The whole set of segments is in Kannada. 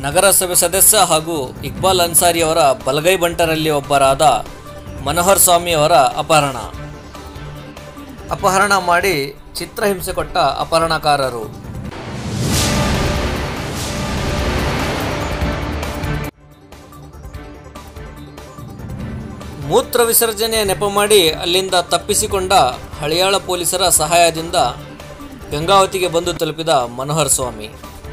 ನಗರಸಭೆ ಸದಸ್ಯ ಹಾಗೂ ಇಕ್ಬಾಲ್ ಅನ್ಸಾರಿ ಅವರ ಬಲಗೈ ಬಂಟರಲ್ಲಿ ಒಬ್ಬರಾದ ಮನೋಹರ್ ಸ್ವಾಮಿ ಅವರ ಅಪಹರಣ ಅಪಹರಣ ಮಾಡಿ ಚಿತ್ರಹಿಂಸೆ ಕೊಟ್ಟ ಅಪಹರಣಕಾರರು ಮೂತ್ರ ವಿಸರ್ಜನೆ ನೆಪ ಮಾಡಿ ಅಲ್ಲಿಂದ ತಪ್ಪಿಸಿಕೊಂಡ ಹಳಿಯಾಳ ಪೊಲೀಸರ ಸಹಾಯದಿಂದ ಗಂಗಾವತಿಗೆ ಬಂದು ತಲುಪಿದ ಮನೋಹರ್ ಸ್ವಾಮಿ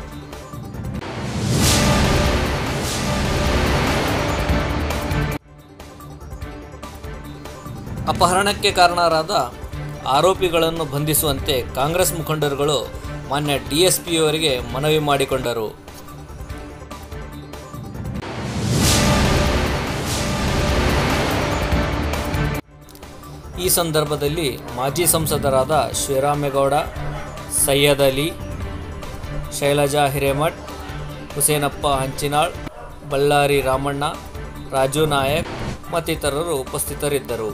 ಅಪಹರಣಕ್ಕೆ ಕಾರಣರಾದ ಆರೋಪಿಗಳನ್ನು ಬಂಧಿಸುವಂತೆ ಕಾಂಗ್ರೆಸ್ ಮುಖಂಡರುಗಳು ಮಾನ್ಯ ಡಿಎಸ್ಪಿಯವರಿಗೆ ಮನವಿ ಮಾಡಿಕೊಂಡರು ಈ ಸಂದರ್ಭದಲ್ಲಿ ಮಾಜಿ ಸಂಸದರಾದ ಶ್ರೀರಾಮೇಗೌಡ ಸೈಯದ್ ಅಲಿ ಶೈಲಜಾ ಹಿರೇಮಠ್ ಹುಸೇನಪ್ಪ ಹಂಚಿನಾಳ್ ಬಳ್ಳಾರಿ ರಾಮಣ್ಣ ರಾಜು ನಾಯಕ್ ಮತ್ತಿತರರು ಉಪಸ್ಥಿತರಿದ್ದರು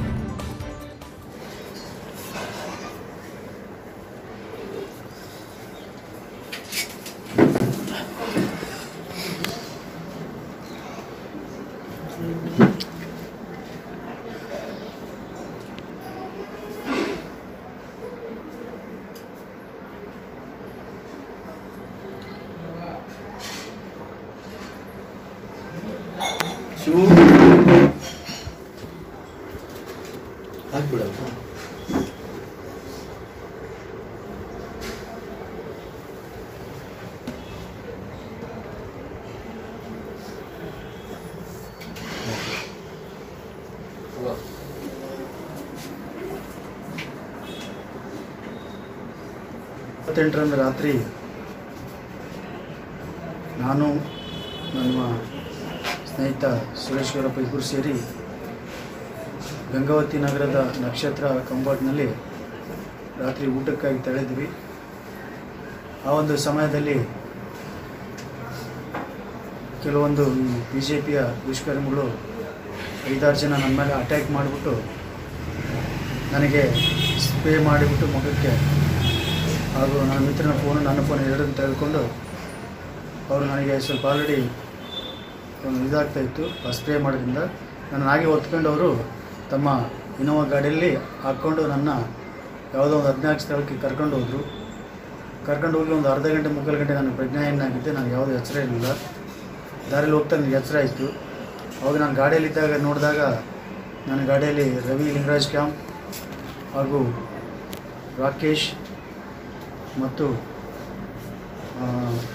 ಶಿವು ಹಾಕ್ಬಿಡಪ್ಪ ಇಪ್ಪತ್ತೆಂಟರಂದು ರಾತ್ರಿ ನಾನು ನಮ್ಮ ಸ್ನೇಹಿತ ಸುರೇಶ್ ಗೌರಪ್ಪ ಇಬ್ಬರು ಸೇರಿ ಗಂಗಾವತಿ ನಗರದ ನಕ್ಷತ್ರ ಕಂಬಾಟ್ನಲ್ಲಿ ರಾತ್ರಿ ಊಟಕ್ಕಾಗಿ ತೆಳೆದ್ವಿ ಆ ಒಂದು ಸಮಯದಲ್ಲಿ ಕೆಲವೊಂದು ಬಿ ಜೆ ಪಿಯ ದುಷ್ಕರ್ಮಿಗಳು ಐದಾರು ಜನ ನನ್ನ ಮೇಲೆ ಅಟ್ಯಾಕ್ ಮಾಡಿಬಿಟ್ಟು ನನಗೆ ಸ್ಪ್ರೇ ಮಾಡಿಬಿಟ್ಟು ಮುಖಕ್ಕೆ ಹಾಗೂ ನನ್ನ ಮಿತ್ರನ ಫೋನು ನನ್ನ ಫೋನ್ ಎರಡನ್ನು ತೆಗೆದುಕೊಂಡು ಅವರು ನನಗೆ ಸ್ವಲ್ಪ ಆಲ್ರೆಡಿ ಇದಾಗ್ತಾ ಇತ್ತು ಆ ಸ್ಪ್ರೇ ಮಾಡೋದ್ರಿಂದ ನನ್ನ ಹಾಗೆ ಹೊತ್ಕೊಂಡು ಅವರು ತಮ್ಮ ಇನೋವಾ ಗಾಡಿಯಲ್ಲಿ ಹಾಕ್ಕೊಂಡು ನನ್ನ ಯಾವುದೋ ಒಂದು ಹದಿನಾಲ್ಕು ಸ್ಥಳಕ್ಕೆ ಕರ್ಕೊಂಡು ಹೋದರು ಕರ್ಕೊಂಡು ಹೋಗಿ ಒಂದು ಅರ್ಧ ಗಂಟೆ ಮುಕ್ಕಾಲು ಗಂಟೆ ನಾನು ಪ್ರಜ್ಞಾಹೀನಾಗಿದ್ದೆ ನನಗೆ ಯಾವುದೇ ಎಚ್ಚರ ಇರಲಿಲ್ಲ ದಾರಿಯಲ್ಲಿ ಹೋಗ್ತಾ ನನಗೆ ಎಚ್ಚರ ಆಯಿತು ಅವಾಗ ನಾನು ಗಾಡಿಯಲ್ಲಿದ್ದಾಗ ನೋಡಿದಾಗ ನನ್ನ ಗಾಡಿಯಲ್ಲಿ ರವಿ ಲಿಂಗರಾಜ್ ಕ್ಯಾಂಪ್ ಹಾಗೂ ರಾಕೇಶ್ ಮತ್ತು ಆ,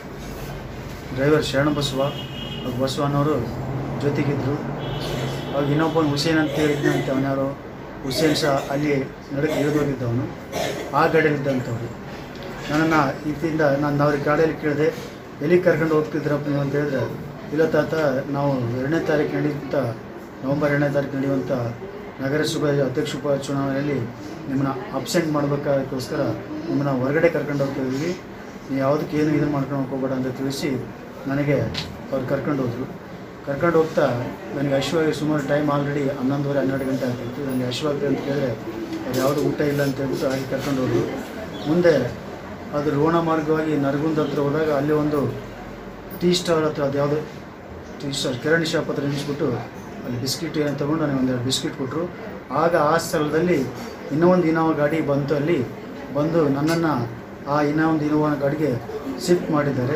ಡ್ರೈವರ್ ಶರಣಬಸವ ಹಾಗೂ ಬಸವನವರು ಜೊತೆಗಿದ್ದರು ಅವಾಗ ಇನ್ನೊಬ್ಬನು ಹುಸೇನ್ ಅಂತ ಹೇಳಿದ್ನಂತೆ ಅವನ್ಯಾರೋ ಹುಸೇನ್ ಸಹ ಅಲ್ಲಿ ನಡಕ್ಕೆ ಇಳಿದೋಗಿದ್ದವನು ಆ ಗಾಡಿಯಲ್ಲಿದ್ದಂಥವ್ರು ನನ್ನನ್ನು ಇದರಿಂದ ನಾನು ಅವ್ರಿಗೆ ಗಾಡಿಯಲ್ಲಿ ಕೇಳಿದೆ ಎಲ್ಲಿಗೆ ಕರ್ಕೊಂಡು ಹೋಗ್ತಿದ್ರಪ್ಪ ನೀವು ಅಂತ ಹೇಳಿದ್ರೆ ಇಲ್ಲ ತಾತ ನಾವು ಎರಡನೇ ತಾರೀಕು ನಡೆಯುವಂಥ ನವಂಬರ್ ಎರಡನೇ ತಾರೀಕು ನಡೆಯುವಂಥ ನಗರಸಭೆ ಅಧ್ಯಕ್ಷ ಉಪ ಚುನಾವಣೆಯಲ್ಲಿ ನಿಮ್ಮನ್ನ ಅಬ್ಸೆಂಟ್ ಮಾಡಬೇಕಾದಕ್ಕೋಸ್ಕರ ನಿಮ್ಮನ್ನ ಹೊರಗಡೆ ಕರ್ಕೊಂಡು ಹೋಗ್ತಾ ಇದ್ದೀವಿ ನೀವು ಯಾವುದಕ್ಕೆ ಏನು ಇದು ಮಾಡ್ಕೊಂಡು ಹೋಗ್ಬೇಡ ಅಂತ ತಿಳಿಸಿ ನನಗೆ ಅವ್ರು ಕರ್ಕೊಂಡು ಹೋದರು ಕರ್ಕೊಂಡು ಹೋಗ್ತಾ ನನಗೆ ಹಶ್ವಾಗಿ ಸುಮಾರು ಟೈಮ್ ಆಲ್ರೆಡಿ ಹನ್ನೊಂದುವರೆ ಹನ್ನೆರಡು ಗಂಟೆ ಆಗ್ತಿತ್ತು ನನಗೆ ಹಶ್ವಾಗ್ತದೆ ಅಂತ ಕೇಳಿದ್ರೆ ಅವ್ರು ಯಾವುದು ಊಟ ಇಲ್ಲ ಅಂತ ಹೇಳ್ಬಿಟ್ಟು ಹಾಗೆ ಕರ್ಕೊಂಡು ಹೋದರು ಮುಂದೆ ಅದು ರೋಣ ಮಾರ್ಗವಾಗಿ ನರಗುಂದ ಹತ್ರ ಹೋದಾಗ ಅಲ್ಲಿ ಒಂದು ಟೀ ಸ್ಟಾಲ್ ಹತ್ರ ಅದು ಯಾವುದೋ ಟೀ ಸ್ಟಾಲ್ ಕಿರಣ್ ಶಾಪ್ ಹತ್ರ ನಿಲ್ಲಿಸ್ಬಿಟ್ಟು ಅಲ್ಲಿ ಬಿಸ್ಕಿಟ್ ಏನು ತೊಗೊಂಡು ನನಗೆ ಒಂದೆರಡು ಬಿಸ್ಕಿಟ್ ಕೊಟ್ಟರು ಆಗ ಆ ಸ್ಥಳದಲ್ಲಿ ಇನ್ನೂ ಒಂದು ಇನೋವಾ ಗಾಡಿ ಬಂತು ಅಲ್ಲಿ ಬಂದು ನನ್ನನ್ನು ಆ ಇನ್ನೂ ಒಂದು ಇನೋವಾ ಗಾಡಿಗೆ ಶಿಫ್ಟ್ ಮಾಡಿದ್ದಾರೆ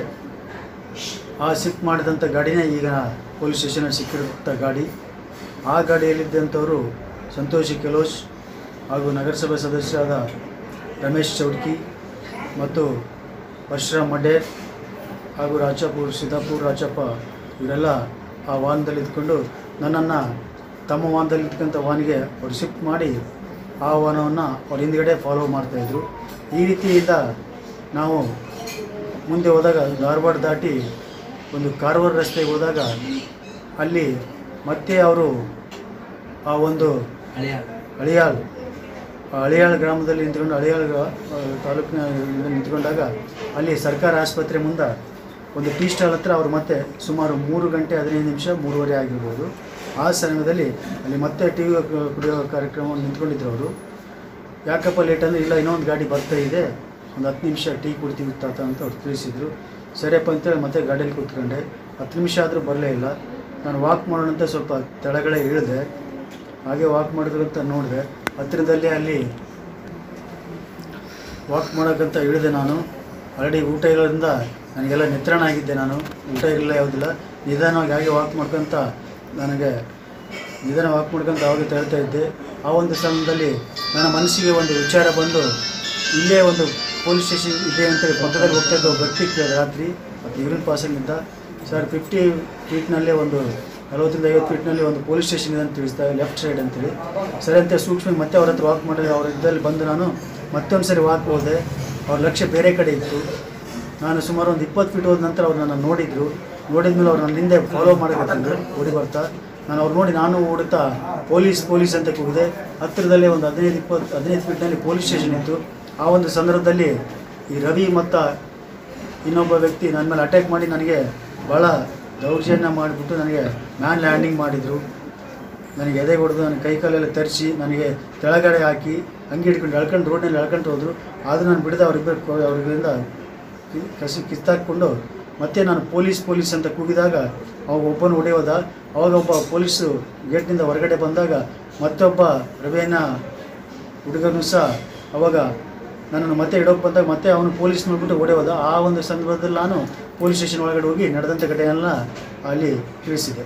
ಆ ಶಿಫ್ಟ್ ಮಾಡಿದಂಥ ಗಾಡಿನೇ ಈಗ ಪೊಲೀಸ್ ಸ್ಟೇಷನಲ್ಲಿ ಸಿಕ್ಕಿರುವಂಥ ಗಾಡಿ ಆ ಗಾಡಿಯಲ್ಲಿದ್ದಂಥವರು ಸಂತೋಷ್ ಕೆಲೋಶ್ ಹಾಗೂ ನಗರಸಭೆ ಸದಸ್ಯರಾದ ರಮೇಶ್ ಚೌಡ್ಕಿ ಮತ್ತು ಪರಶುರಾಮ್ ಮಡ್ಡೆ ಹಾಗೂ ರಾಚಪುರ್ ಸಿದ್ದಾಪುರ್ ರಾಚಪ್ಪ ಇವರೆಲ್ಲ ಆ ವಾಹನದಲ್ಲಿ ಇದ್ಕೊಂಡು ನನ್ನನ್ನು ತಮ್ಮ ವಾಹನದಲ್ಲಿ ಇದ್ಕೊಂಥ ವಾಹನಿಗೆ ಅವ್ರು ಶಿಫ್ಟ್ ಮಾಡಿ ಆ ವಾಹನವನ್ನು ಅವ್ರ ಹಿಂದ್ಗಡೆ ಫಾಲೋ ಮಾಡ್ತಾಯಿದ್ರು ಈ ರೀತಿಯಿಂದ ನಾವು ಮುಂದೆ ಹೋದಾಗ ಧಾರವಾಡ ದಾಟಿ ಒಂದು ಕಾರವಾರ ರಸ್ತೆಗೆ ಹೋದಾಗ ಅಲ್ಲಿ ಮತ್ತೆ ಅವರು ಆ ಒಂದು ಹಳಿಯಾಳ್ ಆ ಹಳಿಯಾಳ್ ಗ್ರಾಮದಲ್ಲಿ ನಿಂತ್ಕೊಂಡು ಹಳಿಯಾಳ್ ಗ್ರಾ- ಆ, ತಾಲೂಕಿನ ಇಲ್ಲಿ ನಿಂತ್ಕೊಂಡಾಗ ಅಲ್ಲಿ ಸರ್ಕಾರ ಆಸ್ಪತ್ರೆ ಮುಂದೆ ಒಂದು ಟೀ ಸ್ಟಾಲ್ ಹತ್ರ ಅವರು ಮತ್ತೆ ಸುಮಾರು ಮೂರು ಗಂಟೆ ಹದಿನೈದು ನಿಮಿಷ ಮೂರುವರೆ ಆಗಿರ್ಬೋದು ಆ ಸಮಯದಲ್ಲಿ ಅಲ್ಲಿ ಮತ್ತೆ ಟಿ ವಿ ಕುಡಿಯೋ ಕಾರ್ಯಕ್ರಮವನ್ನು ನಿಂತ್ಕೊಂಡಿದ್ರು ಅವರು ಯಾಕಪ್ಪ ಲೇಟ್ ಅಂದರೆ ಇಲ್ಲ ಇನ್ನೊಂದು ಗಾಡಿ ಬರ್ತಾ ಇದೆ ಒಂದು ಹತ್ತು ನಿಮಿಷ ಟೀ ಕುಡ್ತೀವಿ ತಾತ ಅಂತ ಅವ್ರು ತಿಳಿಸಿದರು ಸರಿಯಪ್ಪ ಅಂತೇಳಿ ಮತ್ತೆ ಗಾಡಿಯಲ್ಲಿ ಕೂತ್ಕೊಂಡೆ ಹತ್ತು ನಿಮಿಷ ಆದರೂ ಬರಲೇ ಇಲ್ಲ ನಾನು ವಾಕ್ ಮಾಡೋಣ ಅಂತ ಸ್ವಲ್ಪ ತೆಳಗಡೆ ಇಳಿದೆ ಹಾಗೆ ವಾಕ್ ಮಾಡಿದ್ರು ಅಂತ ನೋಡಿದೆ ಹತ್ತಿರದಲ್ಲಿ ಅಲ್ಲಿ ವಾಕ್ ಮಾಡೋಕ್ಕಂತ ಇಳಿದೆ ನಾನು ಆಲ್ರೆಡಿ ಊಟ ಇರೋದ್ರಿಂದ ನನಗೆಲ್ಲ ನಿತ್ರಣ ಆಗಿದ್ದೆ ನಾನು ಊಟ ಇರಲಿಲ್ಲ ಯಾವುದಿಲ್ಲ ನಿಧಾನವಾಗಿ ಹಾಗೆ ವಾಕ್ ಮಾಡ್ಕೊತ ನನಗೆ ನಿಧಾನ ವಾಕ್ ಮಾಡ್ಕೊತ ಅವಾಗ ತಳ್ತಾ ಇದ್ದೆ ಆ ಒಂದು ಸಮಯದಲ್ಲಿ ನನ್ನ ಮನಸ್ಸಿಗೆ ಒಂದು ವಿಚಾರ ಬಂದು ಇಲ್ಲೇ ಒಂದು ಪೊಲೀಸ್ ಸ್ಟೇಷನ್ ಇದೆ ಅಂತೇಳಿ ಪಕ್ಕದಲ್ಲಿ ಹೋಗ್ತಾ ಇದ್ದ ಒಬ್ಬ ವ್ಯಕ್ತಿ ಕೇಳಿದೆ ರಾತ್ರಿ ಮತ್ತು ಯೂರಿನ್ ಪಾಸಿಂಗಿಂದ ಸರ್ ಫಿಫ್ಟಿ ಫೀಟ್ನಲ್ಲೇ ಒಂದು ನಲವತ್ತರಿಂದ ಐವತ್ತು ಫೀಟ್ನಲ್ಲಿ ಒಂದು ಪೊಲೀಸ್ ಸ್ಟೇಷನ್ ಇದೆ ಅಂತ ತಿಳಿಸ್ತಾರೆ ಲೆಫ್ಟ್ ಸೈಡ್ ಅಂತೇಳಿ ಸರಿ ಅಂತ ಸೂಕ್ಷ್ಮ ಮತ್ತೆ ಅವ್ರ ಹತ್ರ ವಾಕ್ ಮಾಡಿ ಅವ್ರ ಇದ್ದಲ್ಲಿ ಬಂದು ನಾನು ಮತ್ತೊಂದು ಸರಿ ವಾಕ್ ಹೋದೆ ಅವ್ರ ಲಕ್ಷ್ಯ ಬೇರೆ ಕಡೆ ಇತ್ತು ನಾನು ಸುಮಾರು ಒಂದು ಇಪ್ಪತ್ತು ಫೀಟ್ ಹೋದ ನಂತರ ಅವ್ರು ನನ್ನ ನೋಡಿದ್ರು ನೋಡಿದ್ಮೇಲೆ ಅವ್ರು ನನ್ನ ಹಿಂದೆ ಫಾಲೋ ಮಾಡಬೇಕಂದ್ರು ಓಡಿ ಬರ್ತಾ ನಾನು ಅವ್ರು ನೋಡಿ ನಾನು ಓಡುತ್ತಾ ಪೊಲೀಸ್ ಪೊಲೀಸ್ ಅಂತ ಕೂಗಿದೆ ಹತ್ತಿರದಲ್ಲೇ ಒಂದು ಹದಿನೈದು ಇಪ್ಪತ್ತು ಹದಿನೈದು ಫೀಟ್ನಲ್ಲಿ ಪೊಲೀಸ್ ಸ್ಟೇಷನ್ ಇತ್ತು ಆ ಒಂದು ಸಂದರ್ಭದಲ್ಲಿ ಈ ರವಿ ಮತ್ತು ಇನ್ನೊಬ್ಬ ವ್ಯಕ್ತಿ ನನ್ನ ಮೇಲೆ ಅಟ್ಯಾಕ್ ಮಾಡಿ ನನಗೆ ಭಾಳ ದೌರ್ಜನ್ಯ ಮಾಡಿಬಿಟ್ಟು ನನಗೆ ಮ್ಯಾನ್ ಲ್ಯಾಂಡಿಂಗ್ ಮಾಡಿದರು ನನಗೆ ಎದೆ ಹೊಡೆದು ನನ್ನ ಕೈ ಕಾಲೆಲ್ಲ ತರಿಸಿ ನನಗೆ ಕೆಳಗಡೆ ಹಾಕಿ ಹಂಗೆ ಹಿಡ್ಕೊಂಡು ಎಳ್ಕೊಂಡು ರೋಡ್ನಲ್ಲಿ ಎಳ್ಕೊಂಡು ಹೋದರು ಆದರೂ ನಾನು ಬಿಡದೆ ಅವರಿಬ್ಬರು ಅವರಿಂದ ಕಸಿ ಕಿತ್ತಾಕ್ಕೊಂಡು ಮತ್ತೆ ನಾನು ಪೊಲೀಸ್ ಪೊಲೀಸ್ ಅಂತ ಕೂಗಿದಾಗ ಅವಾಗ ಒಬ್ಬನು ಹೊಡೆಯೋದ ಅವಾಗ ಒಬ್ಬ ಪೊಲೀಸು ಗೇಟ್ನಿಂದ ಹೊರಗಡೆ ಬಂದಾಗ ಮತ್ತೊಬ್ಬ ರವಿಯನ್ನ ಹುಡುಗನು ಸಹ ಅವಾಗ ನನ್ನನ್ನು ಮತ್ತೆ ಇಡೋಕೆ ಬಂದಾಗ ಮತ್ತೆ ಅವನು ಪೊಲೀಸ್ ನೋಡ್ಬಿಟ್ಟು ಓಡಿ ಹೋದ ಆ ಒಂದು ಸಂದರ್ಭದಲ್ಲಿ ನಾನು ಪೊಲೀಸ್ ಸ್ಟೇಷನ್ ಒಳಗಡೆ ಹೋಗಿ ನಡೆದಂಥ ಘಟನೆಯನ್ನ ಅಲ್ಲಿ ತಿಳಿಸಿದೆ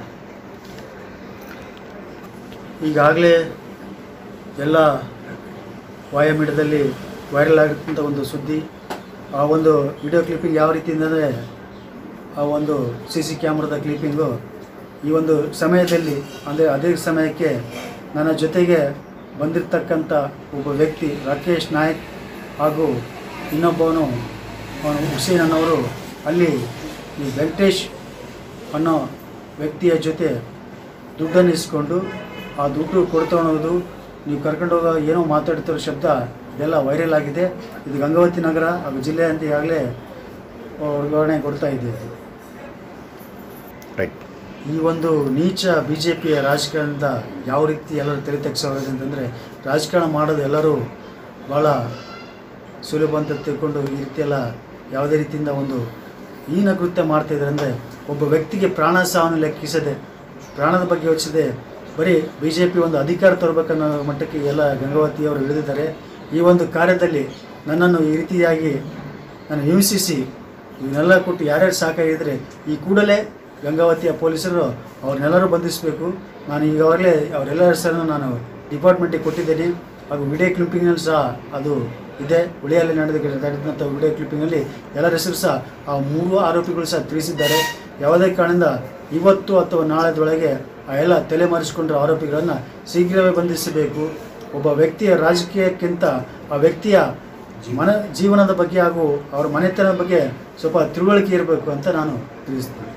ಈಗಾಗಲೇ ಎಲ್ಲ ವಾಯುಮೀಡಿಯಾದಲ್ಲಿ ವೈರಲ್ ಆಗಿರ್ತಂಥ ಒಂದು ಸುದ್ದಿ ಆ ಒಂದು ವಿಡಿಯೋ ಕ್ಲಿಪ್ಪಿಂಗ್ ಯಾವ ರೀತಿ ಅಂದರೆ ಆ ಒಂದು ಸಿ ಸಿ ಕ್ಯಾಮ್ರಾದ ಕ್ಲಿಪ್ಪಿಂಗು ಈ ಒಂದು ಸಮಯದಲ್ಲಿ ಅಂದರೆ ಅದೇ ಸಮಯಕ್ಕೆ ನನ್ನ ಜೊತೆಗೆ ಬಂದಿರತಕ್ಕಂಥ ಒಬ್ಬ ವ್ಯಕ್ತಿ ರಾಕೇಶ್ ನಾಯಕ್ ಹಾಗೂ ಇನ್ನೊಬ್ಬವನು ಅವನು ಹುಸೇನ್ ಅನ್ನೋರು ಅಲ್ಲಿ ಈ ವೆಂಕಟೇಶ್ ಅನ್ನೋ ವ್ಯಕ್ತಿಯ ಜೊತೆ ದುಡ್ಡನ್ನು ಇಸ್ಕೊಂಡು ಆ ದುಡ್ಡು ಕೊಡ್ತೊಳೋದು ನೀವು ಕರ್ಕೊಂಡು ಹೋಗೋ ಏನೋ ಮಾತಾಡ್ತಿರೋ ಶಬ್ದ ಇದೆಲ್ಲ ವೈರಲ್ ಆಗಿದೆ ಇದು ಗಂಗಾವತಿ ನಗರ ಹಾಗೂ ಜಿಲ್ಲೆ ಅಂತ ಈಗಾಗಲೇ ವರ್ಗಾವಣೆ ಕೊಡ್ತಾ ಇದ್ದೇವೆ ರೈಟ್ ಈ ಒಂದು ನೀಚ ಬಿ ಜೆ ಪಿಯ ರಾಜಕಾರಣದ ಯಾವ ರೀತಿ ಎಲ್ಲರೂ ತಲೆ ತೆಗೆಸೋದು ಅಂತಂದರೆ ರಾಜಕಾರಣ ಮಾಡೋದು ಎಲ್ಲರೂ ಭಾಳ ಸುಲಭ ಅಂತ ತಿಳ್ಕೊಂಡು ಈ ರೀತಿ ಎಲ್ಲ ಯಾವುದೇ ರೀತಿಯಿಂದ ಒಂದು ಹೀನ ಕೃತ್ಯ ಮಾಡ್ತಾಯಿದ್ದಾರೆ ಅಂದರೆ ಒಬ್ಬ ವ್ಯಕ್ತಿಗೆ ಪ್ರಾಣ ಸಾವನ್ನು ಲೆಕ್ಕಿಸದೆ ಪ್ರಾಣದ ಬಗ್ಗೆ ಯೋಚಿಸದೆ ಬರೀ ಬಿ ಜೆ ಪಿ ಒಂದು ಅಧಿಕಾರ ತರಬೇಕನ್ನೋ ಮಟ್ಟಕ್ಕೆ ಎಲ್ಲ ಗಂಗಾವತಿಯವರು ಇಳಿದಿದ್ದಾರೆ ಈ ಒಂದು ಕಾರ್ಯದಲ್ಲಿ ನನ್ನನ್ನು ಈ ರೀತಿಯಾಗಿ ನಾನು ಹಿಂಸಿಸಿ ಇವನ್ನೆಲ್ಲ ಕೊಟ್ಟು ಯಾರ್ಯಾರು ಸಾಕಾಗಿದ್ರೆ ಈ ಕೂಡಲೇ ಗಂಗಾವತಿಯ ಪೊಲೀಸರು ಅವ್ರನ್ನೆಲ್ಲರೂ ಬಂಧಿಸಬೇಕು ನಾನು ಈಗಾಗಲೇ ಅವರೆಲ್ಲರ ಹೆಸರನ್ನು ನಾನು ಡಿಪಾರ್ಟ್ಮೆಂಟಿಗೆ ಕೊಟ್ಟಿದ್ದೇನೆ ಹಾಗೂ ವಿಡಿಯೋ ಕ್ಲಿಪ್ಪಿಂಗ್ನಲ್ಲಿ ಸಹ ಅದು ಇದೆ ಹುಳಿಯಲ್ಲಿ ನಡೆದ ನಡೆದಂಥ ವಿಡಿಯೋ ಕ್ಲಿಪ್ಪಿಂಗಲ್ಲಿ ಎಲ್ಲರ ಹೆಸರು ಸಹ ಆ ಮೂರು ಆರೋಪಿಗಳು ಸಹ ತಿಳಿಸಿದ್ದಾರೆ ಯಾವುದೇ ಕಾರಣದಿಂದ ಇವತ್ತು ಅಥವಾ ನಾಳೆದೊಳಗೆ ಆ ಎಲ್ಲ ತಲೆಮರೆಸಿಕೊಂಡಿರೋ ಆರೋಪಿಗಳನ್ನು ಶೀಘ್ರವೇ ಬಂಧಿಸಬೇಕು ಒಬ್ಬ ವ್ಯಕ್ತಿಯ ರಾಜಕೀಯಕ್ಕಿಂತ ಆ ವ್ಯಕ್ತಿಯ ಮನ ಜೀವನದ ಬಗ್ಗೆ ಹಾಗೂ ಅವರ ಮನೆತನದ ಬಗ್ಗೆ ಸ್ವಲ್ಪ ತಿಳುವಳಿಕೆ ಇರಬೇಕು ಅಂತ ನಾನು ತಿಳಿಸ್ತೀನಿ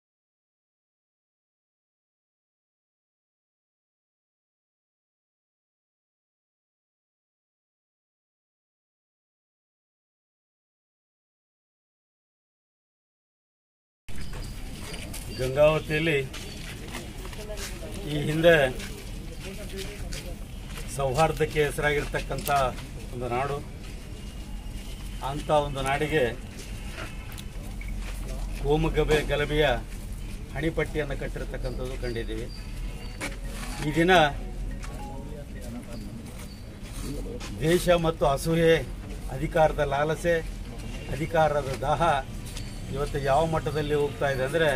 ಗಂಗಾವತಿಯಲ್ಲಿ ಈ ಹಿಂದೆ ಸೌಹಾರ್ದಕ್ಕೆ ಹೆಸರಾಗಿರ್ತಕ್ಕಂಥ ಒಂದು ನಾಡು ಅಂಥ ಒಂದು ನಾಡಿಗೆ ಕೋಮುಗಬೆ ಗಲಭೆಯ ಹಣಿಪಟ್ಟಿಯನ್ನು ಕಟ್ಟಿರ್ತಕ್ಕಂಥದ್ದು ಕಂಡಿದ್ದೀವಿ ಈ ದಿನ ದೇಶ ಮತ್ತು ಅಸೂಯೆ ಅಧಿಕಾರದ ಲಾಲಸೆ ಅಧಿಕಾರದ ದಾಹ ಇವತ್ತು ಯಾವ ಮಟ್ಟದಲ್ಲಿ ಹೋಗ್ತಾ ಇದೆ ಅಂದರೆ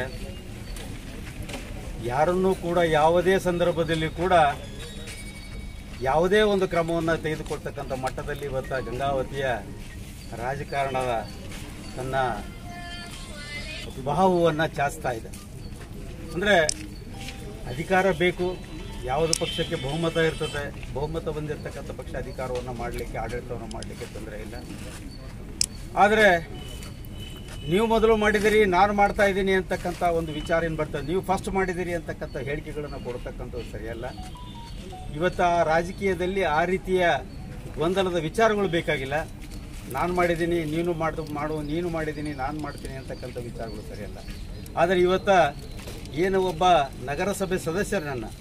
ಯಾರನ್ನೂ ಕೂಡ ಯಾವುದೇ ಸಂದರ್ಭದಲ್ಲಿ ಕೂಡ ಯಾವುದೇ ಒಂದು ಕ್ರಮವನ್ನು ತೆಗೆದುಕೊಳ್ತಕ್ಕಂಥ ಮಟ್ಟದಲ್ಲಿ ಇವತ್ತು ಗಂಗಾವತಿಯ ರಾಜಕಾರಣದ ತನ್ನ ಸ್ವಭಾವವನ್ನು ಚಾಚ್ತಾ ಇದೆ ಅಂದರೆ ಅಧಿಕಾರ ಬೇಕು ಯಾವುದು ಪಕ್ಷಕ್ಕೆ ಬಹುಮತ ಇರ್ತದೆ ಬಹುಮತ ಬಂದಿರತಕ್ಕಂಥ ಪಕ್ಷ ಅಧಿಕಾರವನ್ನು ಮಾಡಲಿಕ್ಕೆ ಆಡಳಿತವನ್ನು ಮಾಡಲಿಕ್ಕೆ ತೊಂದರೆ ಇಲ್ಲ ಆದರೆ ನೀವು ಮೊದಲು ಮಾಡಿದಿರಿ ನಾನು ಮಾಡ್ತಾ ಇದ್ದೀನಿ ಅಂತಕ್ಕಂಥ ಒಂದು ವಿಚಾರ ಏನು ಬರ್ತದೆ ನೀವು ಫಸ್ಟ್ ಮಾಡಿದಿರಿ ಅಂತಕ್ಕಂಥ ಹೇಳಿಕೆಗಳನ್ನು ಕೊಡ್ತಕ್ಕಂಥದ್ದು ಸರಿಯಲ್ಲ ಇವತ್ತು ಆ ರಾಜಕೀಯದಲ್ಲಿ ಆ ರೀತಿಯ ಗೊಂದಲದ ವಿಚಾರಗಳು ಬೇಕಾಗಿಲ್ಲ ನಾನು ಮಾಡಿದ್ದೀನಿ ನೀನು ಮಾಡು ಮಾಡು ನೀನು ಮಾಡಿದ್ದೀನಿ ನಾನು ಮಾಡ್ತೀನಿ ಅಂತಕ್ಕಂಥ ವಿಚಾರಗಳು ಸರಿಯಲ್ಲ ಆದರೆ ಇವತ್ತ ಏನು ಒಬ್ಬ ನಗರಸಭೆ ಸದಸ್ಯರನ್ನು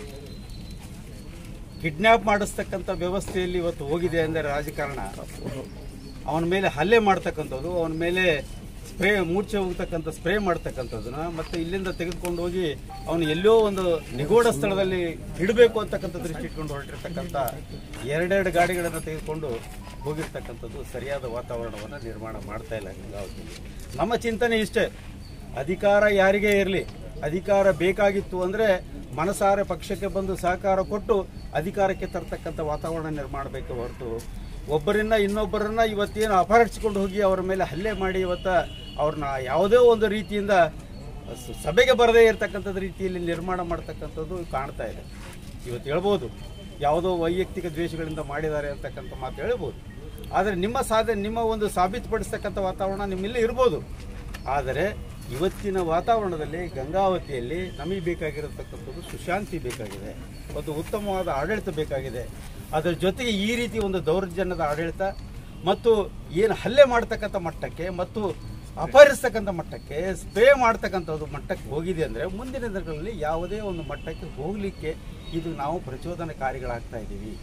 ಕಿಡ್ನ್ಯಾಪ್ ಮಾಡಿಸ್ತಕ್ಕಂಥ ವ್ಯವಸ್ಥೆಯಲ್ಲಿ ಇವತ್ತು ಹೋಗಿದೆ ಅಂದರೆ ರಾಜಕಾರಣ ಅವನ ಮೇಲೆ ಹಲ್ಲೆ ಮಾಡ್ತಕ್ಕಂಥದ್ದು ಅವನ ಮೇಲೆ ಸ್ಪ್ರೇ ಮೂರ್ಛೆ ಹೋಗ್ತಕ್ಕಂಥ ಸ್ಪ್ರೇ ಮಾಡ್ತಕ್ಕಂಥದ್ದನ್ನ ಮತ್ತೆ ಇಲ್ಲಿಂದ ತೆಗೆದುಕೊಂಡು ಹೋಗಿ ಅವನು ಎಲ್ಲೋ ಒಂದು ನಿಗೂಢ ಸ್ಥಳದಲ್ಲಿ ಇಡಬೇಕು ಅಂತಕ್ಕಂಥ ದೃಷ್ಟಿ ಇಟ್ಕೊಂಡು ಹೊರಟಿರ್ತಕ್ಕಂಥ ಎರಡೆರಡು ಗಾಡಿಗಳನ್ನು ತೆಗೆದುಕೊಂಡು ಹೋಗಿರ್ತಕ್ಕಂಥದ್ದು ಸರಿಯಾದ ವಾತಾವರಣವನ್ನು ನಿರ್ಮಾಣ ಮಾಡ್ತಾ ಇಲ್ಲ ಗಂಗಾವತಿಯಲ್ಲಿ ನಮ್ಮ ಚಿಂತನೆ ಇಷ್ಟೇ ಅಧಿಕಾರ ಯಾರಿಗೇ ಇರಲಿ ಅಧಿಕಾರ ಬೇಕಾಗಿತ್ತು ಅಂದರೆ ಮನಸಾರೆ ಪಕ್ಷಕ್ಕೆ ಬಂದು ಸಹಕಾರ ಕೊಟ್ಟು ಅಧಿಕಾರಕ್ಕೆ ತರ್ತಕ್ಕಂಥ ವಾತಾವರಣ ನಿರ್ಮಾಣ ಮಾಡಬೇಕು ಹೊರತು ಒಬ್ಬರನ್ನ ಇನ್ನೊಬ್ಬರನ್ನ ಇವತ್ತೇನು ಅಪಹರಿಸಿಕೊಂಡು ಹೋಗಿ ಅವರ ಮೇಲೆ ಹಲ್ಲೆ ಮಾಡಿ ಇವತ್ತ ಅವ್ರನ್ನ ಯಾವುದೇ ಒಂದು ರೀತಿಯಿಂದ ಸ- ಸಭೆಗೆ ಬರದೇ ಇರತಕ್ಕಂಥದ್ದು ರೀತಿಯಲ್ಲಿ ನಿರ್ಮಾಣ ಮಾಡ್ತಕ್ಕಂಥದ್ದು ಕಾಣ್ತಾ ಇದೆ ಇವತ್ತು ಹೇಳ್ಬೋದು ಯಾವುದೋ ವೈಯಕ್ತಿಕ ದ್ವೇಷಗಳಿಂದ ಮಾಡಿದ್ದಾರೆ ಅಂತಕ್ಕಂಥ ಮಾತು ಹೇಳ್ಬೋದು ಆದರೆ ನಿಮ್ಮ ಸಾಧನೆ ನಿಮ್ಮ ಒಂದು ಸಾಬೀತುಪಡಿಸ್ತಕ್ಕಂಥ ವಾತಾವರಣ ನಿಮ್ಮಲ್ಲಿ ಇರ್ಬೋದು ಆದರೆ ಇವತ್ತಿನ ವಾತಾವರಣದಲ್ಲಿ ಗಂಗಾವತಿಯಲ್ಲಿ ನಮಗೆ ಬೇಕಾಗಿರತಕ್ಕಂಥದ್ದು ಸುಶಾಂತಿ ಬೇಕಾಗಿದೆ ಒಂದು ಉತ್ತಮವಾದ ಆಡಳಿತ ಬೇಕಾಗಿದೆ ಅದರ ಜೊತೆಗೆ ಈ ರೀತಿ ಒಂದು ದೌರ್ಜನ್ಯದ ಆಡಳಿತ ಮತ್ತು ಏನು ಹಲ್ಲೆ ಮಾಡ್ತಕ್ಕಂಥ ಮಟ್ಟಕ್ಕೆ ಮತ್ತು ಅಪಹರಿಸ್ತಕ್ಕಂಥ ಮಟ್ಟಕ್ಕೆ ಸ್ಪ್ರೇ ಮಾಡ್ತಕ್ಕಂಥದ್ದು ಮಟ್ಟಕ್ಕೆ ಹೋಗಿದೆ ಅಂದರೆ ಮುಂದಿನ ದಿನಗಳಲ್ಲಿ ಯಾವುದೇ ಒಂದು ಮಟ್ಟಕ್ಕೆ ಹೋಗಲಿಕ್ಕೆ ಇದು ನಾವು ಪ್ರಚೋದನಕಾರಿಗಳಾಗ್ತಾ ಇದ್ದೀವಿ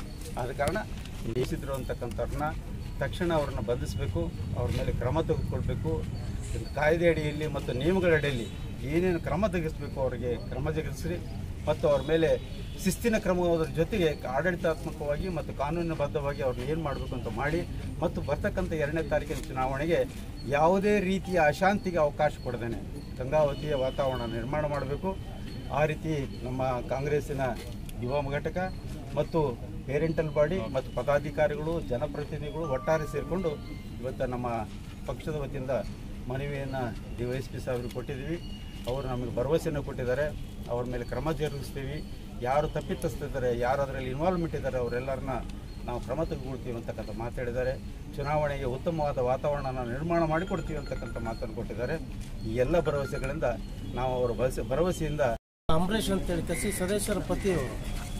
ಆದ ಕಾರಣ ದೇಶಿದ್ರು ಅಂತಕ್ಕಂಥವ್ರನ್ನ ತಕ್ಷಣ ಅವ್ರನ್ನ ಬಂಧಿಸಬೇಕು ಅವ್ರ ಮೇಲೆ ಕ್ರಮ ತೆಗೆದುಕೊಳ್ಬೇಕು ಕಾಯ್ದೆ ಅಡಿಯಲ್ಲಿ ಮತ್ತು ನಿಯಮಗಳ ಅಡಿಯಲ್ಲಿ ಏನೇನು ಕ್ರಮ ತೆಗೆಸಬೇಕು ಅವರಿಗೆ ಕ್ರಮ ಜರುಗಿಸ್ರಿ ಮತ್ತು ಅವ್ರ ಮೇಲೆ ಶಿಸ್ತಿನ ಕ್ರಮದ ಜೊತೆಗೆ ಆಡಳಿತಾತ್ಮಕವಾಗಿ ಮತ್ತು ಕಾನೂನುಬದ್ಧವಾಗಿ ಅವ್ರನ್ನ ಏನು ಮಾಡಬೇಕು ಅಂತ ಮಾಡಿ ಮತ್ತು ಬರ್ತಕ್ಕಂಥ ಎರಡನೇ ತಾರೀಕಿನ ಚುನಾವಣೆಗೆ ಯಾವುದೇ ರೀತಿಯ ಅಶಾಂತಿಗೆ ಅವಕಾಶ ಕೊಡದೇನೆ ಗಂಗಾವತಿಯ ವಾತಾವರಣ ನಿರ್ಮಾಣ ಮಾಡಬೇಕು ಆ ರೀತಿ ನಮ್ಮ ಕಾಂಗ್ರೆಸ್ಸಿನ ಯುವ ಘಟಕ ಮತ್ತು ಪೇರೆಂಟಲ್ ಬಾಡಿ ಮತ್ತು ಪದಾಧಿಕಾರಿಗಳು ಜನಪ್ರತಿನಿಧಿಗಳು ಒಟ್ಟಾರೆ ಸೇರಿಕೊಂಡು ಇವತ್ತು ನಮ್ಮ ಪಕ್ಷದ ವತಿಯಿಂದ ಮನವಿಯನ್ನು ಡಿ ವೈ ಎಸ್ ಪಿ ಸಾಹೇಬರು ಕೊಟ್ಟಿದ್ದೀವಿ ಅವರು ನಮಗೆ ಭರವಸೆಯನ್ನು ಕೊಟ್ಟಿದ್ದಾರೆ ಅವ್ರ ಮೇಲೆ ಕ್ರಮ ಜರುಗಿಸ್ತೀವಿ ಯಾರು ತಪ್ಪಿತಸ್ತಿದ್ದಾರೆ ಯಾರು ಅದರಲ್ಲಿ ಇನ್ವಾಲ್ವ್ಮೆಂಟ್ ಇದ್ದಾರೆ ಅವರೆಲ್ಲರನ್ನ ನಾವು ಕ್ರಮ ತೆಗೆದುಕೊಳ್ತೀವಿ ಅಂತಕ್ಕಂಥ ಮಾತಾಡಿದ್ದಾರೆ ಚುನಾವಣೆಗೆ ಉತ್ತಮವಾದ ವಾತಾವರಣನ ನಿರ್ಮಾಣ ಮಾಡಿಕೊಡ್ತೀವಿ ಅಂತಕ್ಕಂಥ ಮಾತನ್ನು ಕೊಟ್ಟಿದ್ದಾರೆ ಈ ಎಲ್ಲ ಭರವಸೆಗಳಿಂದ ನಾವು ಅವರ ಭರವಸೆ ಭರವಸೆಯಿಂದ ಅಂಬರೀಷ್ ಅಂತೇಳಿ ಕಸಿ ಸದಸ್ಯರ ಪತಿಯವರು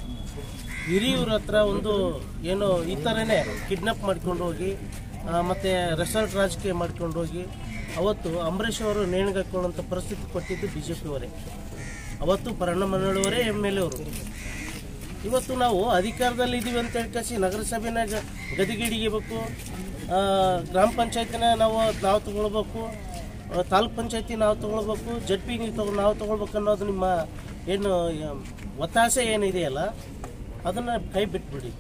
ಹಿರಿಯೂರ ಹತ್ರ ಒಂದು ಏನು ಈ ಥರನೇ ಕಿಡ್ನಾಪ್ ಮಾಡ್ಕೊಂಡು ಹೋಗಿ ಆ, ಮತ್ತೆ ರೆಸಾರ್ಟ್ ರಾಜಕೀಯ ಮಾಡ್ಕೊಂಡು ಹೋಗಿ ಅವತ್ತು ಅಂಬರೀಷ್ ಅವರು ನೇಣಿಗಾಕೊಳ್ಳುವಂಥ ಪರಿಸ್ಥಿತಿ ಕೊಟ್ಟಿದ್ದು ಬಿ ಜೆ ಪಿಯವರೇ ಅವತ್ತು ಪರಣಮನವರೇ ಎಮ್ ಎಲ್ ಎ ಅವರು ಇವತ್ತು ನಾವು ಅಧಿಕಾರದಲ್ಲಿ ಇದ್ದೀವಿ ಅಂತ ಹೇಳ್ಕಸಿ ನಗರಸಭೆನ ಗ- ಗದಿಗಿಡಿಗಬೇಕು ಗ್ರಾಮ ಪಂಚಾಯತಿನ ನಾವು ನಾವು ತಗೊಳ್ಬೇಕು ಆ, ತಾಲೂಕ್ ಪಂಚಾಯತಿ ನಾವು ತಗೊಳ್ಬೇಕು ಜಡ್ ಪಿ ನೀವು ತಗೊ ನಾವು ತಗೊಳ್ಬೇಕು ಅನ್ನೋದು ನಿಮ್ಮ ಏನು ಆ, ಒತ್ತಾಸೆ ಏನಿದೆಯಲ್ಲ ಅದನ್ನು ಕೈ ಬಿಟ್ಬಿಡಿ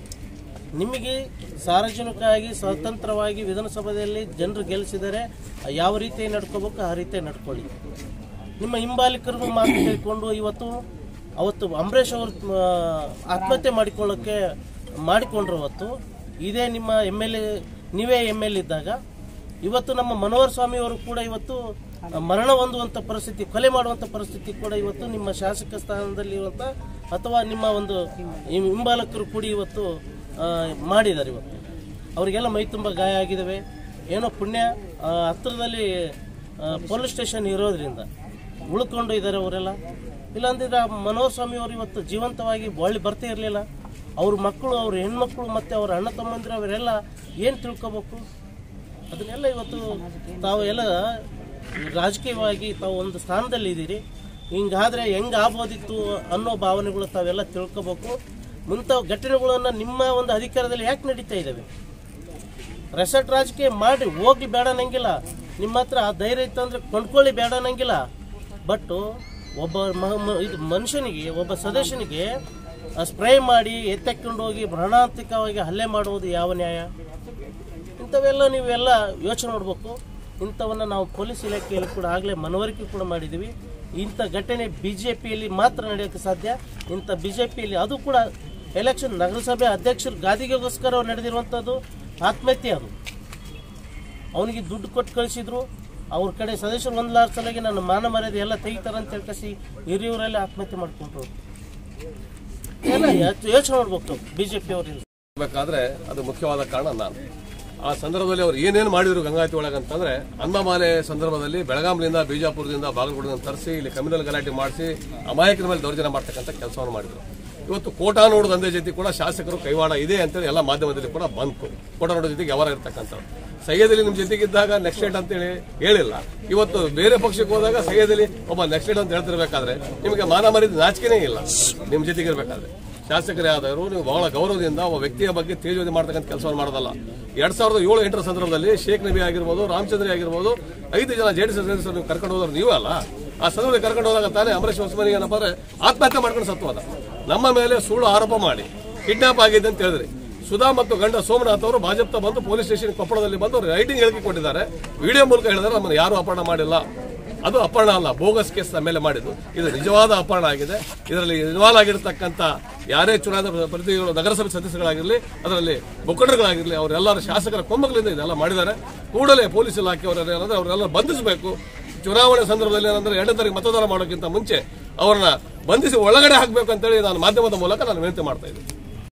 ನಿಮಗೆ ಸಾರ್ವಜನಿಕವಾಗಿ ಸ್ವತಂತ್ರವಾಗಿ ವಿಧಾನಸಭೆಯಲ್ಲಿ ಜನರು ಗೆಲ್ಲಿಸಿದರೆ ಯಾವ ರೀತಿ ನಡ್ಕೋಬೇಕು ಆ ರೀತಿ ನಡ್ಕೊಳ್ಳಿ ನಿಮ್ಮ ಹಿಂಬಾಲಿಕರಿಗೂ ಮಾತು ಕೇಳಿಕೊಂಡು ಇವತ್ತು ಅವತ್ತು ಅಂಬರೀಷ್ ಅವರು ಆ, ಆತ್ಮಹತ್ಯೆ ಮಾಡಿಕೊಳ್ಳೋಕ್ಕೆ ಮಾಡಿಕೊಂಡ್ರು ಅವತ್ತು ಇದೇ ನಿಮ್ಮ ಎಮ್ ಎಲ್ ಎ ನೀವೇ ಎಮ್ ಎಲ್ ಇದ್ದಾಗ ಇವತ್ತು ನಮ್ಮ ಮನೋಹರ್ ಸ್ವಾಮಿ ಅವರು ಕೂಡ ಇವತ್ತು ಮರಣ ಹೊಂದುವಂಥ ಪರಿಸ್ಥಿತಿ ಕೊಲೆ ಮಾಡುವಂಥ ಪರಿಸ್ಥಿತಿ ಕೂಡ ಇವತ್ತು ನಿಮ್ಮ ಶಾಸಕ ಸ್ಥಾನದಲ್ಲಿ ಇರುವಂಥ ಅಥವಾ ನಿಮ್ಮ ಒಂದು ಹಿಂ- ಹಿಂಬಾಲಕರು ಕೂಡಿ ಇವತ್ತು ಆ, ಮಾಡಿದ್ದಾರೆ ಇವತ್ತು ಅವರಿಗೆಲ್ಲ ಮೈ ತುಂಬ ಗಾಯ ಆಗಿದ್ದಾವೆ ಏನೋ ಪುಣ್ಯ ಆ, ಹತ್ತಿರದಲ್ಲಿ ಪೊಲೀಸ್ ಸ್ಟೇಷನ್ ಇರೋದ್ರಿಂದ ಉಳ್ಕೊಂಡು ಇದ್ದಾರೆ ಅವರೆಲ್ಲ ಇಲ್ಲಾಂದಿದ್ರೆ ಆ ಮನೋಹರ್ ಸ್ವಾಮಿ ಅವರು ಇವತ್ತು ಜೀವಂತವಾಗಿ ಒಳ್ಳೆ ಬರ್ತಾ ಇರಲಿಲ್ಲ ಅವ್ರ ಮಕ್ಕಳು ಅವ್ರ ಹೆಣ್ಮಕ್ಳು ಮತ್ತು ಅವ್ರ ಅಣ್ಣ ತಮ್ಮಂದಿರು ಅವರೆಲ್ಲ ಏನು ತಿಳ್ಕೊಬೇಕು ಅದನ್ನೆಲ್ಲ ಇವತ್ತು ತಾವು ಎಲ್ಲ ರಾಜಕೀಯವಾಗಿ ತಾವು ಒಂದು ಸ್ಥಾನದಲ್ಲಿ ಇದ್ದೀರಿ ಹಿಂಗಾದ್ರೆ ಹೆಂಗೆ ಆಗ್ಬೋದಿತ್ತು ಅನ್ನೋ ಭಾವನೆಗಳು ತಾವೆಲ್ಲ ತಿಳ್ಕೊಬೇಕು ಮುಂತಾವ ಘಟನೆಗಳನ್ನು ನಿಮ್ಮ ಒಂದು ಅಧಿಕಾರದಲ್ಲಿ ಯಾಕೆ ನಡೀತಾ ಇದ್ದಾವೆ ರೆಸಾರ್ಟ್ ರಾಜಕೀಯ ಮಾಡಿ ಹೋಗ್ಲಿ ಬೇಡ ಅನ್ನಂಗಿಲ್ಲ ನಿಮ್ಮ ಹತ್ರ ಆ ಧೈರ್ಯ ಇತ್ತಂದ್ರೆ ಕೊಂಡ್ಕೊಳ್ಳಿ ಬೇಡ ಅನ್ನಂಗಿಲ್ಲ ಬಟ್ ಒಬ್ಬ ಮ- ಮ- ಇದು ಮನುಷ್ಯನಿಗೆ ಒಬ್ಬ ಸದಸ್ಯನಿಗೆ ಸ್ಪ್ರೇ ಮಾಡಿ ಎತ್ತಕೊಂಡು ಹೋಗಿ ಪ್ರಾಣಾಂತಿಕವಾಗಿ ಹಲ್ಲೆ ಮಾಡುವುದು ಯಾವ ನ್ಯಾಯ ಇಂಥವೆಲ್ಲ ನೀವೆಲ್ಲ ಯೋಚನೆ ಮಾಡಬೇಕು ಇಂಥವನ್ನ ನಾವು ಪೊಲೀಸ್ ಇಲಾಖೆಯಲ್ಲಿ ಕೂಡ ಆಗಲೇ ಮನವರಿಕೆ ಕೂಡ ಮಾಡಿದ್ದೀವಿ ಇಂಥ ಘಟನೆ ಬಿ ಜೆ ಪಿಯಲ್ಲಿ ಮಾತ್ರ ನಡೆಯೋಕ್ಕೆ ಸಾಧ್ಯ ಇಂಥ ಬಿ ಜೆ ಪಿಯಲ್ಲಿ ಅದು ಕೂಡ ಎಲೆಕ್ಷನ್ ನಗರಸಭೆ ಅಧ್ಯಕ್ಷರು ಗಾದಿಗೆಗೋಸ್ಕರ ನಡೆದಿರುವಂಥದ್ದು ಆತ್ಮಹತ್ಯೆ ಅದು ಅವನಿಗೆ ದುಡ್ಡು ಕೊಟ್ಟು ಕಳಿಸಿದ್ರು ಅವ್ರ ಕಡೆ ಸದಸ್ಯರು ಒಂದು ಲಾರ್ ಸಲಗೆ ನನ್ನ ಮಾನ ಮರ್ಯಾದೆ ಎಲ್ಲ ತೆಗಿತಾರೆ ಅಂತ ಹೇಳ್ಕಸಿ ಹಿರಿಯವರೆಲ್ಲ ಆತ್ಮಹತ್ಯೆ ಮಾಡ್ಕೊಂಡ್ರು ಎಲ್ಲ ಯೋಚನೆ ಮಾಡ್ಬೇಕು ಬಿ ಜೆ ಪಿ ಅವರಿಂದ ಬೇಕಾದ್ರೆ ಅದು ಮುಖ್ಯವಾದ ಕಾರಣ ನಾನು ಆ ಸಂದರ್ಭದಲ್ಲಿ ಅವ್ರು ಏನೇನು ಮಾಡಿದ್ರು ಗಂಗಾವತಿ ಒಳಗೆ ಅಂತಂದ್ರೆ ಅನ್ನಮಾಲೆ ಸಂದರ್ಭದಲ್ಲಿ ಬೆಳಗಾಂನಿಂದ ಬಿಜಾಪುರದಿಂದ ಬಾಗಲಕೋಟೆಯಿಂದ ತರಿಸಿ ಇಲ್ಲಿ ಕಮ್ಯುನಲ್ ಗಲಾಟೆ ಮಾಡಿಸಿ ಅಮಾಯಕರ ಮೇಲೆ ದೌರ್ಜನ್ಯ ಮಾಡ್ತಕ್ಕಂಥ ಕೆಲಸವನ್ನು ಮಾಡಿದ್ರು ಇವತ್ತು ಕೋಟಾನೋಡು ದಂಧೆ ಜೊತೆ ಕೂಡ ಶಾಸಕರು ಕೈವಾಡ ಇದೆ ಅಂತೇಳಿ ಎಲ್ಲ ಮಾಧ್ಯಮದಲ್ಲಿ ಕೂಡ ಬಂತು ಕೋಟಾನೋಡು ಜೊತೆಗೆ ವ್ಯವಹಾರ ಇರ್ತಕ್ಕಂಥವ್ರು ಸೈಯದಲ್ಲಿ ನಿಮ್ಮ ಜೊತೆಗಿದ್ದಾಗ ನೆಕ್ಸ್ಟ್ ಡೇಟ್ ಅಂತೇಳಿ ಹೇಳಿಲ್ಲ ಇವತ್ತು ಬೇರೆ ಪಕ್ಷಕ್ಕೆ ಹೋದಾಗ ಸೈಯದಲ್ಲಿ ಒಬ್ಬ ನೆಕ್ಸ್ಟ್ ಡೇಟ್ ಅಂತ ಹೇಳ್ತಿರ್ಬೇಕಾದ್ರೆ ನಿಮಗೆ ಮಾನ ಮರ್ಯಾದೆ ನಾಚಿಕೆನೇ ಇಲ್ಲ ನಿಮ್ಮ ಜೊತೆಗಿರ್ಬೇಕಾದ್ರೆ ಶಾಸಕರೇ ಆದವರು ನೀವು ಬಹಳ ಗೌರವದಿಂದ ಒಬ್ಬ ವ್ಯಕ್ತಿಯ ಬಗ್ಗೆ ತೇಜೋದಿ ಮಾಡ್ತಕ್ಕಂಥ ಕೆಲಸವನ್ನು ಮಾಡೋದಲ್ಲ ಎರಡ್ ಸಾವಿರದ ಏಳು ಎಂಟರ ಸಂದರ್ಭದಲ್ಲಿ ಶೇಖ್ ನಬಿ ಆಗಿರ್ಬೋದು ರಾಮಚಂದ್ರ ಆಗಿರ್ಬೋದು ಐದು ಜನ ಜೆಡಿಎಸ್ ಸದಸ್ಯರು ನೀವು ಕರ್ಕೊಂಡು ಹೋದ್ರು ನೀವೇ ಅಲ್ಲ ಆ ಸಂದರ್ಭದಲ್ಲಿ ಕರ್ಕೊಂಡು ಹೋದಾಗ ತಾನೇ ಅಂಬರೀಶ್ ಹೊಸಮನಿ ಏನಪ್ಪ ಅಂದ್ರೆ ಆತ್ಮಹತ್ಯೆ ಮಾಡ್ಕೊಂಡು ಸತ್ವಾದ ನಮ್ಮ ಮೇಲೆ ಸುಳ್ಳು ಆರೋಪ ಮಾಡಿ ಕಿಡ್ನಾಪ್ ಆಗಿದೆ ಅಂತ ಹೇಳಿದ್ರಿ ಸುಧಾ ಮತ್ತು ಗಂಡ ಸೋಮನಾಥ್ ಅವರು ಭಾಜಪ ಬಂದು ಪೊಲೀಸ್ ಸ್ಟೇಷನ್ ಕೊಪ್ಪಳದಲ್ಲಿ ಬಂದು ರೈಟಿಂಗ್ ಹೇಳಿಕೆ ಕೊಟ್ಟಿದ್ದಾರೆ ವಿಡಿಯೋ ಮೂಲಕ ಹೇಳಿದ್ರೆ ನಮ್ಮನ್ನು ಯಾರು ಅಪಹರಣ ಮಾಡಿಲ್ಲ ಅದು ಅಪಹರಣ ಅಲ್ಲ ಬೋಗಸ್ ಕೇಸ್ ನಮ್ಮ ಮೇಲೆ ಮಾಡಿದ್ದು ಇದು ನಿಜವಾದ ಅಪಹರಣ ಆಗಿದೆ ಇದರಲ್ಲಿ ಇನ್ವಾಲ್ವ್ ಆಗಿರತಕ್ಕಂಥ ಯಾರೇ ಚುನಾಯಿತ ಪ್ರತಿನಿಧಿಗಳು ನಗರಸಭೆ ಸದಸ್ಯರುಗಳಾಗಿರಲಿ ಅದರಲ್ಲಿ ಮುಖಂಡರುಗಳಾಗಿರಲಿ ಅವರೆಲ್ಲರ ಶಾಸಕರ ಕೊಮ್ಮಗಳಿಂದ ಇದೆಲ್ಲ ಮಾಡಿದ್ದಾರೆ ಕೂಡಲೇ ಪೊಲೀಸ್ ಇಲಾಖೆಯವರ ಏನಂದ್ರೆ ಅವರೆಲ್ಲ ಬಂಧಿಸಬೇಕು ಚುನಾವಣೆ ಸಂದರ್ಭದಲ್ಲಿ ಏನಂದ್ರೆ ಎರಡನೇ ತಾರೀಕು ಮತದಾನ ಮಾಡೋಕ್ಕಿಂತ ಮುಂಚೆ ಅವರನ್ನ ಬಂಧಿಸಿ ಒಳಗಡೆ ಹಾಕಬೇಕು ಅಂತೇಳಿ ನಾನು ಮಾಧ್ಯಮದ ಮೂಲಕ ನಾನು ವಿನಂತಿ ಮಾಡ್ತಾ ಇದ್ದೀನಿ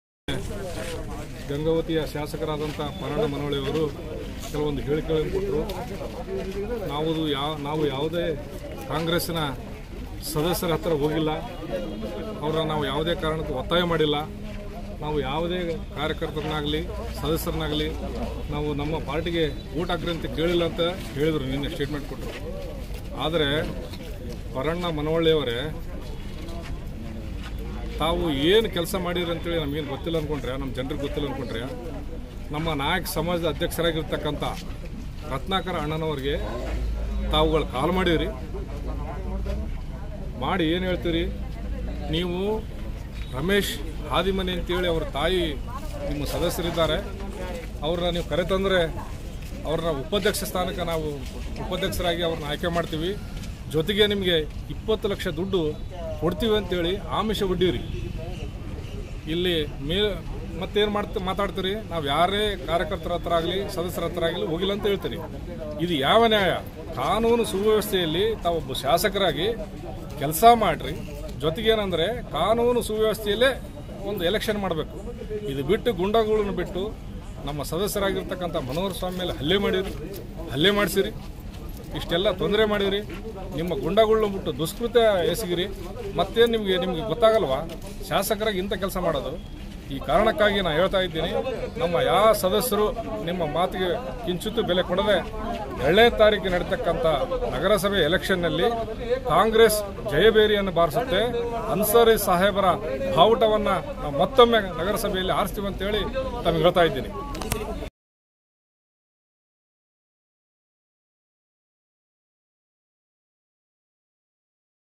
ಗಂಗಾವತಿಯ ಶಾಸಕರಾದಂಥ ಪರಣ ಮನವಳ್ಳಿಯವರು ಕೆಲವೊಂದು ಹೇಳಿಕೆಗಳನ್ನು ಕೊಟ್ಟರು ನಾವು ಯಾವ ನಾವು ಯಾವುದೇ ಕಾಂಗ್ರೆಸ್ಸಿನ ಸದಸ್ಯರ ಹತ್ರ ಹೋಗಿಲ್ಲ ಅವರ ನಾವು ಯಾವುದೇ ಕಾರಣಕ್ಕೂ ಒತ್ತಾಯ ಮಾಡಿಲ್ಲ ನಾವು ಯಾವುದೇ ಕಾರ್ಯಕರ್ತರನ್ನಾಗಲಿ ಸದಸ್ಯರನ್ನಾಗಲಿ ನಾವು ನಮ್ಮ ಪಾರ್ಟಿಗೆ ಓಟ್ ಹಾಕ್ರಿ ಅಂತ ಕೇಳಿಲ್ಲ ಅಂತ ಹೇಳಿದರು ನಿನ್ನೆ ಸ್ಟೇಟ್ಮೆಂಟ್ ಕೊಟ್ಟರು ಆದರೆ ಪರಣ್ಣ ಮನವಳ್ಳಿಯವರೇ ತಾವು ಏನು ಕೆಲಸ ಮಾಡಿರಿ ಅಂತೇಳಿ ನಮಗೇನು ಗೊತ್ತಿಲ್ಲ ಅನ್ಕೊಂಡ್ರೆ ನಮ್ಮ ಜನರಿಗೆ ಗೊತ್ತಿಲ್ಲ ಅನ್ಕೊಂಡ್ರೆ ನಮ್ಮ ನಾಯಕ ಸಮಾಜದ ಅಧ್ಯಕ್ಷರಾಗಿರ್ತಕ್ಕಂಥ ರತ್ನಾಕರ ಅಣ್ಣನವ್ರಿಗೆ ತಾವುಗಳು ಕಾಲ್ ಮಾಡಿರಿ ಮಾಡಿ ಏನು ಹೇಳ್ತೀರಿ ನೀವು ರಮೇಶ್ ಹಾದಿಮನಿ ಅಂತೇಳಿ ಅವ್ರ ತಾಯಿ ನಿಮ್ಮ ಸದಸ್ಯರಿದ್ದಾರೆ ಅವ್ರನ್ನ ನೀವು ಕರೆತಂದರೆ ಅವ್ರನ್ನ ಉಪಾಧ್ಯಕ್ಷ ಸ್ಥಾನಕ್ಕೆ ನಾವು ಉಪಾಧ್ಯಕ್ಷರಾಗಿ ಅವ್ರನ್ನ ಆಯ್ಕೆ ಮಾಡ್ತೀವಿ ಜೊತೆಗೆ ನಿಮಗೆ ಇಪ್ಪತ್ತು ಲಕ್ಷ ದುಡ್ಡು ಕೊಡ್ತೀವಿ ಅಂತೇಳಿ ಆಮಿಷ ಒಡ್ಡಿರಿ ಇಲ್ಲಿ ಮೇ ಮತ್ತೇನು ಮಾಡ್ತ ಮಾತಾಡ್ತೀರಿ ನಾವು ಯಾರೇ ಕಾರ್ಯಕರ್ತರ ಹತ್ರ ಆಗಲಿ ಸದಸ್ಯರ ಹತ್ರ ಆಗಲಿ ಹೋಗಿಲ್ಲ ಅಂತ ಹೇಳ್ತೀರಿ ಇದು ಯಾವ ನ್ಯಾಯ ಕಾನೂನು ಸುವ್ಯವಸ್ಥೆಯಲ್ಲಿ ತಾವೊಬ್ಬ ಶಾಸಕರಾಗಿ ಕೆಲಸ ಮಾಡ್ರಿ ಜೊತೆಗೇನಂದ್ರೆ ಕಾನೂನು ಸುವ್ಯವಸ್ಥೆಯಲ್ಲೇ ಒಂದು ಎಲೆಕ್ಷನ್ ಮಾಡಬೇಕು ಇದು ಬಿಟ್ಟು ಗುಂಡಗಳನ್ನು ಬಿಟ್ಟು ನಮ್ಮ ಸದಸ್ಯರಾಗಿರ್ತಕ್ಕಂಥ ಮನೋಹರ ಸ್ವಾಮಿ ಮೇಲೆ ಹಲ್ಲೆ ಮಾಡಿರಿ ಹಲ್ಲೆ ಮಾಡಿಸಿರಿ ಇಷ್ಟೆಲ್ಲ ತೊಂದರೆ ಮಾಡಿರಿ ನಿಮ್ಮ ಗುಂಡಗಳನ್ನ ಬಿಟ್ಟು ದುಷ್ಕೃತ ಎಸಗಿರಿ ಮತ್ತೇನು ನಿಮಗೆ ನಿಮಗೆ ಗೊತ್ತಾಗಲ್ವಾ ಶಾಸಕರಾಗಿ ಇಂಥ ಕೆಲಸ ಮಾಡೋದು ಈ ಕಾರಣಕ್ಕಾಗಿ ನಾನು ಹೇಳ್ತಾ ಇದ್ದೀನಿ ನಮ್ಮ ಯಾವ ಸದಸ್ಯರು ನಿಮ್ಮ ಮಾತಿಗೆ ಕಿಂಚಿತ್ತೂ ಬೆಲೆ ಕೊಡದೆ ಎರಡನೇ ತಾರೀಕು ನಡೀತಕ್ಕಂಥ ನಗರಸಭೆ ಎಲೆಕ್ಷನ್ನಲ್ಲಿ ಕಾಂಗ್ರೆಸ್ ಜಯಬೇರಿಯನ್ನು ಬಾರಿಸುತ್ತೆ ಅನ್ಸಾರಿ ಸಾಹೇಬರ ಬಾವುಟವನ್ನು ನಾವು ಮತ್ತೊಮ್ಮೆ ನಗರಸಭೆಯಲ್ಲಿ ಆರಿಸ್ತೀವಿ ಅಂತೇಳಿ ತಮಗೆ ಹೇಳ್ತಾ ಇದ್ದೀನಿ